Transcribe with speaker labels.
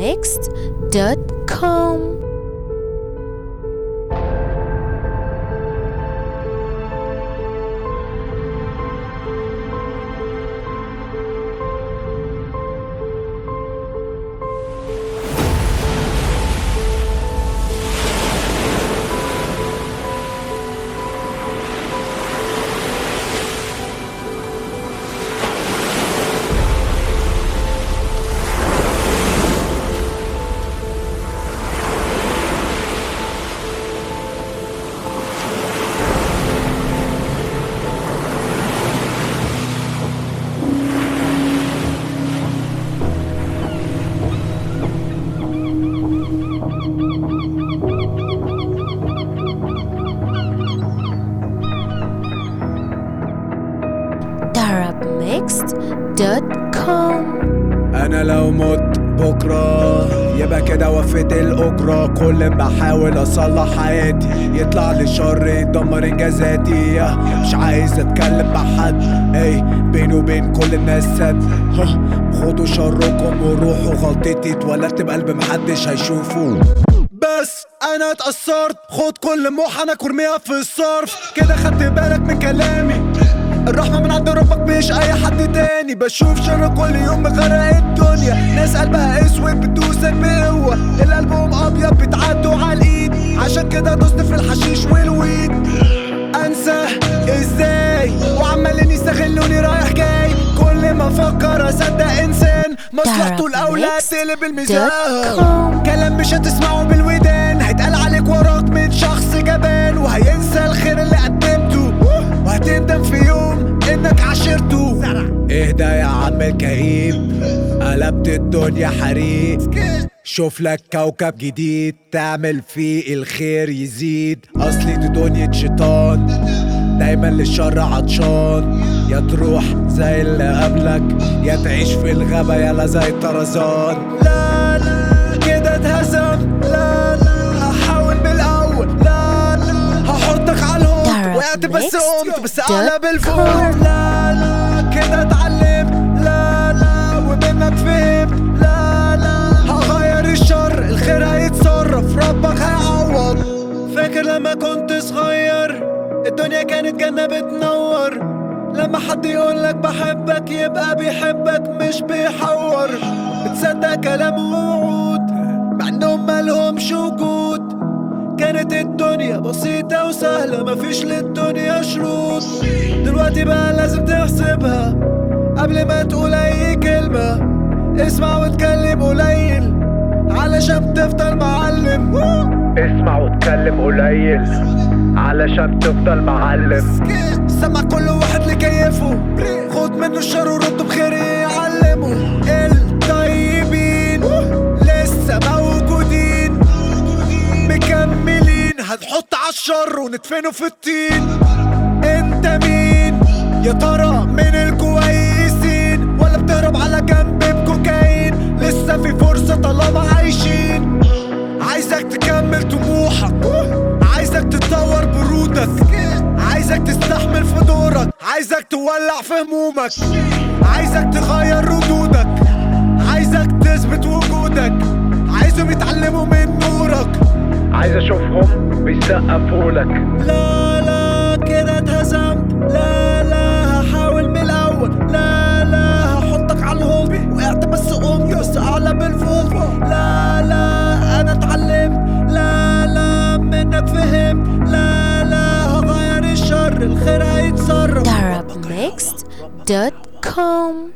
Speaker 1: arabmixed.com arabmixed.com
Speaker 2: انا لو مت بكرة يبقى كده وفيت الأجرة كل ما بحاول أصلح حياتي يطلع لي شر يدمر إنجازاتي مش عايز أتكلم مع حد اي بيني وبين كل الناس سد ها، خدوا شركم وروحوا غلطتي اتولدت بقلب محدش هيشوفه بس انا اتأثرت خد كل محنك وارميها في الصرف كده خدت بالك من كلامي الرحمة من عند ربك مش أي حد تاني بشوف شر كل يوم مغرق الدنيا ناس قلبها أسود بتدوسك بقوة اللي قلبهم أبيض بتعدوا على الإيد عشان كده دوست في الحشيش والويد أنسى إزاي وعمالين يستغلوني رايح جاي كل ما أفكر أصدق إنسان مصلحته الأولى تقلب الميزان كلام مش هتسمعه بالودان هيتقال عليك وراك من شخص جبان وهينسى الخير اللي قدمته وهتندم في يوم انك عاشرته اهدى يا عم الكئيب قلبت الدنيا حريق شوف لك كوكب جديد تعمل فيه الخير يزيد اصلي دي دنيا شيطان دايما للشر عطشان يا تروح زي اللي قبلك يا تعيش في الغابة يلا زي الطرزان لا لا كده اتهزم لا لا هحاول من الاول لا لا هحطك على الهون وقعت بس قمت بس اعلى بالفوق لا لا كده اتعلمت لا لا ومنك فهمت لا لا هغير الشر الخير هيتصرف ربك هيعوض فاكر لما كنت صغير الدنيا كانت جنة بتنور لما حد يقولك بحبك يبقى بيحبك مش بيحور بتصدق كلام ووعود مع انهم مالهمش وجود كانت الدنيا بسيطة وسهلة مفيش للدنيا شروط دلوقتي بقى لازم تحسبها قبل ما تقول أي كلمة اسمع واتكلم قليل علشان تفضل معلم
Speaker 3: اسمع واتكلم قليل علشان تفضل معلم
Speaker 2: سمع كل واحد لكيفه خد منه الشر ورده بخير يعلمه الطيبين لسه موجودين مكملين هنحط عالشر وندفنه في الطين انت مين يا ترى من الكويسين ولا بتهرب على جنب بكوكايين لسه في فرصة طالما عايشين عايزك تكمل طموحك عايزك تتطور برودك عايزك تستحمل في دورك عايزك تولع في همومك عايزك تغير ردودك عايزك تثبت وجودك عايزهم يتعلموا من نورك
Speaker 3: عايز اشوفهم بيسقفوا لك
Speaker 2: لا لا كده اتهزمت لا لا هحاول من الاول لا لا هحطك على الهوب وقعت بس قمت بس اعلى بالفوق لا لا انا اتعلمت لا لا منك فهمت لا لا هغير الشر الخير هيتصرف
Speaker 1: arabmixed.com